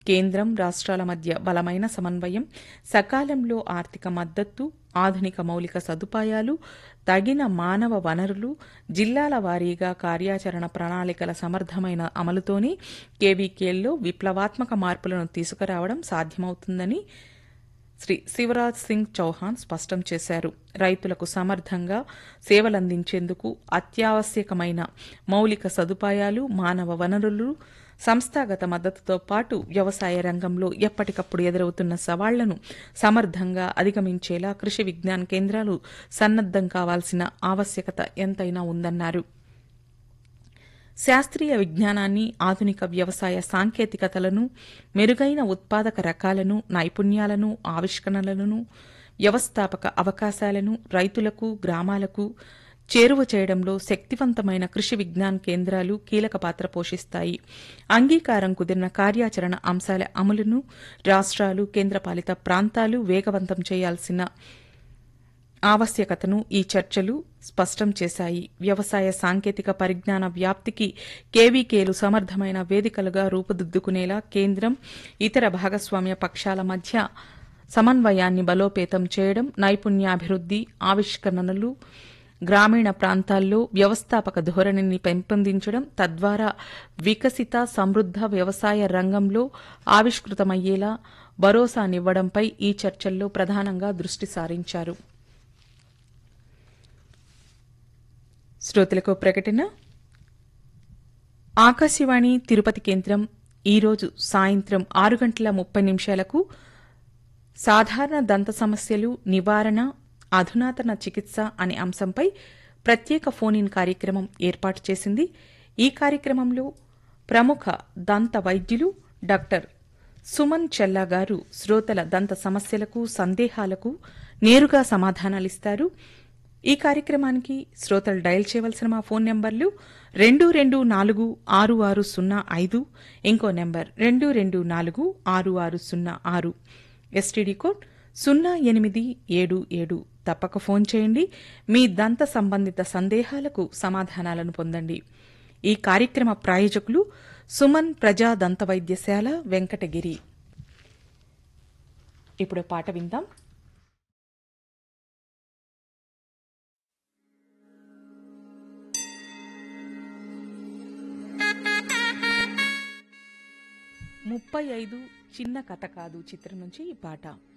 కేంద్రం రాష్ట్రాల మధ్య బలమైన సమన్వయం సకాలంలో ఆర్థిక మద్దతు ఆధునిక మౌలిక సదుపాయాలు తగిన మానవ వనరులు జిల్లాల వారీగా కార్యాచరణ ప్రణాళికల సమర్థమైన అమలుతోనే కేవీకేల్లో విప్లవాత్మక మార్పులను తీసుకురావడం సాధ్యమవుతుందని శ్రీ శివరాజ్ సింగ్ చౌహాన్ స్పష్టం చేశారు రైతులకు సమర్థంగా సేవలందించేందుకు అత్యావశ్యకమైన మౌలిక సదుపాయాలు మానవ వనరులు సంస్థాగత మద్దతుతో పాటు వ్యవసాయ రంగంలో ఎప్పటికప్పుడు ఎదురవుతున్న సవాళ్లను సమర్థంగా అధిగమించేలా కృషి విజ్ఞాన కేంద్రాలు సన్నద్దం కావాల్సిన ఆవశ్యకత ఎంతైనా ఉందన్నారు శాస్త్రీయ విజ్ఞానాన్ని ఆధునిక వ్యవసాయ సాంకేతికతలను మెరుగైన ఉత్పాదక రకాలను నైపుణ్యాలను ఆవిష్కరణలను వ్యవస్థాపక అవకాశాలను రైతులకు గ్రామాలకు చేరువ చేయడంలో శక్తివంతమైన కృషి విజ్ఞాన్ కేంద్రాలు కీలక పాత్ర పోషిస్తాయి అంగీకారం కుదిరిన కార్యాచరణ అంశాల అమలును రాష్ట్రాలు కేంద్రపాలిత ప్రాంతాలు వేగవంతం చేయాల్సిన ఆవశ్యకతను ఈ చర్చలు స్పష్టం చేశాయి వ్యవసాయ సాంకేతిక పరిజ్ఞాన వ్యాప్తికి కేవీకేలు సమర్థమైన వేదికలుగా రూపుదిద్దుకునేలా కేంద్రం ఇతర భాగస్వామ్య పక్షాల మధ్య సమన్వయాన్ని బలోపేతం చేయడం నైపుణ్యాభివృద్ది ఆవిష్కరణలు గ్రామీణ ప్రాంతాల్లో వ్యవస్థాపక ధోరణిని పెంపొందించడం తద్వారా వికసిత సమృద్ధ వ్యవసాయ రంగంలో ఆవిష్కృతమయ్యేలా భరోసానివ్వడంపై ఈ చర్చల్లో ప్రధానంగా దృష్టి సారించారు శ్రోతలకు ప్రకటన ఆకాశవాణి తిరుపతి కేంద్రం ఈరోజు సాయంత్రం ఆరు గంటల ముప్పై నిమిషాలకు సాధారణ దంత సమస్యలు నివారణ అధునాతన చికిత్స అనే అంశంపై ప్రత్యేక ఫోన్ ఇన్ కార్యక్రమం ఏర్పాటు చేసింది ఈ కార్యక్రమంలో ప్రముఖ దంత వైద్యులు డాక్టర్ సుమన్ చెల్లా గారు శ్రోతల దంత సమస్యలకు సందేహాలకు నేరుగా సమాధానాలిస్తారు ఈ కార్యక్రమానికి శ్రోతలు డయల్ చేయవలసిన మా ఫోన్ నెంబర్లు రెండు రెండు నాలుగు ఆరు ఆరు సున్నా ఐదు ఇంకో నెంబర్ రెండు రెండు నాలుగు ఆరు ఆరు సున్నా ఆరు ఎస్టీడీ కోడ్ సున్నా ఎనిమిది ఏడు ఏడు తప్పక ఫోన్ చేయండి మీ దంత సంబంధిత సందేహాలకు సమాధానాలను పొందండి ఈ కార్యక్రమ ప్రాయోజకులు సుమన్ ప్రజా దంత వైద్యశాల వెంకటగిరి ఇప్పుడు పాట విందాం ముప్పై ఐదు చిన్న కథ కాదు చిత్రం నుంచి ఈ పాట